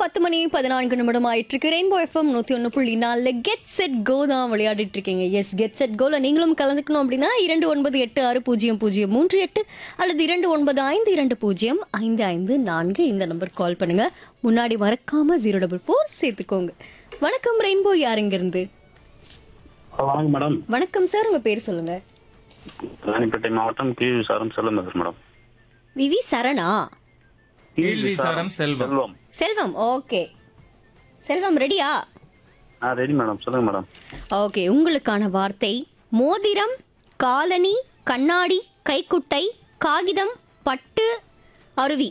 பத்து மணி பதினான்கு நிமிடம் ஆயிட்டு இருக்கு ரெயின்போ எஃப்எம் நூத்தி ஒன்று புள்ளி நாலுல கெட் செட் கோ தான் விளையாடிட்டு இருக்கீங்க எஸ் கெட் செட் கோல நீங்களும் கலந்துக்கணும் அப்படின்னா இரண்டு ஒன்பது எட்டு ஆறு பூஜ்ஜியம் பூஜ்ஜியம் மூன்று எட்டு அல்லது இரண்டு ஒன்பது ஐந்து இரண்டு பூஜ்ஜியம் ஐந்து ஐந்து நான்கு இந்த நம்பர் கால் பண்ணுங்க முன்னாடி மறக்காம ஜீரோ டபுள் ஃபோர் சேர்த்துக்கோங்க வணக்கம் ரெயின்போ யாருங்க இருந்து வணக்கம் மேடம் வணக்கம் சார் உங்க பேர் சொல்லுங்க ராணிப்பேட்டை மாவட்டம் கி விசாரம் செல்லம் பேசுறேன் மேடம் விவி சரணா கீழ்வி சாரம் செல்வம் செல்வம் செல்வம் ஓகே செல்வம் ரெடியா ஆ ரெடி மேடம் சொல்லுங்க மேடம் ஓகே உங்களுக்கான வார்த்தை மோதிரம் காலனி கண்ணாடி கைக்குட்டை காகிதம் பட்டு அருவி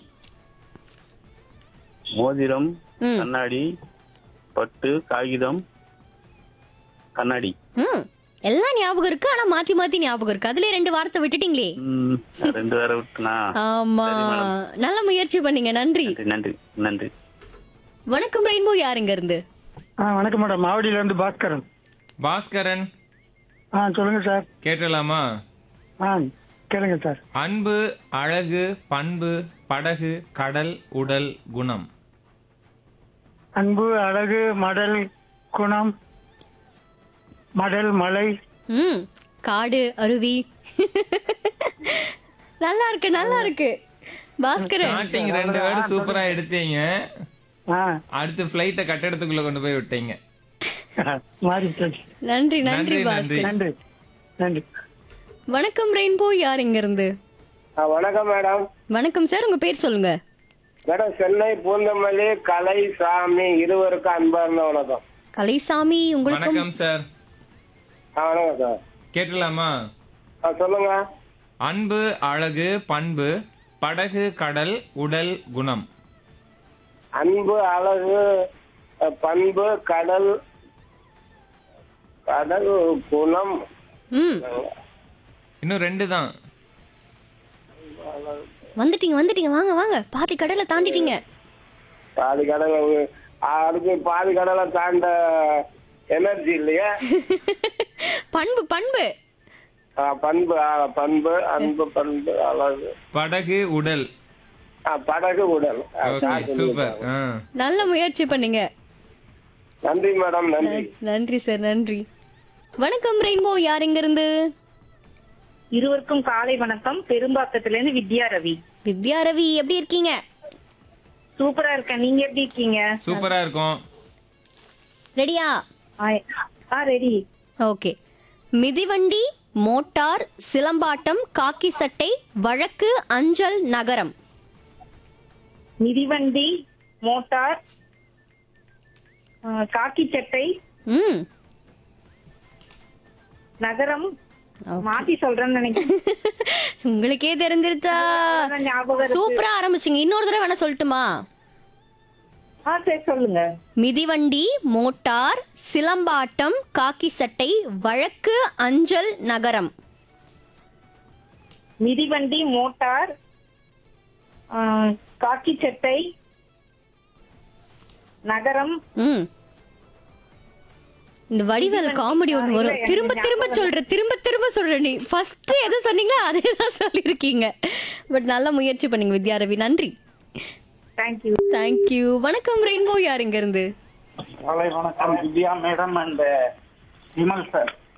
மோதிரம் ம். கண்ணாடி பட்டு காகிதம் கண்ணாடி ம் எல்லாம் ஞாபகம் இருக்கு ஆனா மாத்தி மாத்தி ஞாபகம் இருக்கு அதுல ரெண்டு வார்த்தை விட்டுட்டீங்களே ம், ரெண்டு வேற விட்டுனா ஆமா நல்ல முயற்சி பண்ணீங்க நன்றி நன்றி நன்றி நன்றி வணக்கம் ரெயின்போ யாருங்க இருந்து ஆ வணக்கம் மேடம் மாவடியில இருந்து பாஸ்கரன் பாஸ்கரன் ஆ சொல்லுங்க சார் கேட்டலாமா ஆ கேளுங்க சார் அன்பு அழகு பண்பு படகு கடல் உடல் குணம் அன்பு அழகு மடல் குணம் மடல் மலை ம் காடு அருவி நல்லா இருக்கு நல்லா இருக்கு பாஸ்கரன் ஸ்டார்டிங் ரெண்டு வேர்டு சூப்பரா எடுத்தீங்க ஆ அடுத்து பிளைட்ட கட்டடத்துக்குள்ள கொண்டு போய் விட்டீங்க மாறி போச்சு. நன்றி நன்றி நன்றி, பாஸ்கர் நன்றி நன்றி வணக்கம் ரெயின்போ யார் இங்க இருந்து ஆ, வணக்கம் மேடம் வணக்கம் சார் உங்க பேர் சொல்லுங்க மேடம் சென்னை பூந்தமல்லி கலை சாமி இருவருக்கும் அன்பார்ந்த வணக்கம் கலைசாமி உங்களுக்கும் வணக்கம் சார் ஆ, வணக்கம் சார் கேட்டலாமா ஆ, சொல்லுங்க அன்பு அழகு பண்பு படகு கடல் உடல் குணம் அன்பு அழகு அ, பண்பு கடல் கடல் குணம் ம் இன்னும் ரெண்டு தான் வந்துட்டீங்க வந்துட்டீங்க வாங்க வாங்க பாதி கடலை தாண்டிட்டீங்க பாதி கடலை அதுக்கு பாதி கடலை தாண்ட எனர்ஜி இல்லையா பண்பு பண்பு ஆ, பண்பு ஆ, பண்பு அன்பு பண்பு அழகு படகு உடல் ஆ, படகு உடல் ஆ, ஓகே சூப்பர் ஆ நல்ல முயற்சி பண்ணீங்க நன்றி மேடம் நன்றி நன்றி சார் நன்றி வணக்கம் ரெயின்போ யார் இங்க இருந்து இருவருக்கும் காலை வணக்கம் பெரும்பாக்கத்துல இருந்து வித்யா ரவி வித்யா ரவி எப்படி இருக்கீங்க சூப்பரா இருக்கேன் நீங்க எப்படி இருக்கீங்க சூப்பரா இருக்கும் ரெடியா ஆ- ஆ ரெடி ஓகே மிதிவண்டி மோட்டார் சிலம்பாட்டம் காக்கி சட்டை வழக்கு அஞ்சல் நகரம் மிதிவண்டி மோட்டார் ஆ, காக்கி சட்டை ம் நகரம் மாத்தி சொல்றேன்னு நினைக்கிறேன் உங்களுக்கே தெரிஞ்சிருச்சா அதான் ஞாபகம் இருக்கு. சூப்பரா ஆரம்பிச்சீங்க இன்னொரு தடவை வேணா சொல்லட்டுமா ஆ சரி சொல்லுங்க மிதிவண்டி மோட்டார் சிலம்பாட்டம் காக்கி சட்டை வழக்கு அஞ்சல் நகரம் மிதிவண்டி மோட்டார் ஆ, காக்கி சட்டை நகரம் ம் இந்த வடிவேல் காமெடி ஒன்று வரும் திரும்ப திரும்ப சொல்ற திரும்ப திரும்ப சொல்ற நீ ஃபர்ஸ்ட் எதை சொன்னீங்களோ அதே தான் சொல்லியிருக்கீங்க பட் நல்ல முயற்சி பண்ணீங்க வித்யாரவி நன்றி தேங்க்யூ தேங்க்யூ வணக்கம் ரெயின்போ யார் இங்க இருந்து காலை வணக்கம் Divya madam and Vimal sir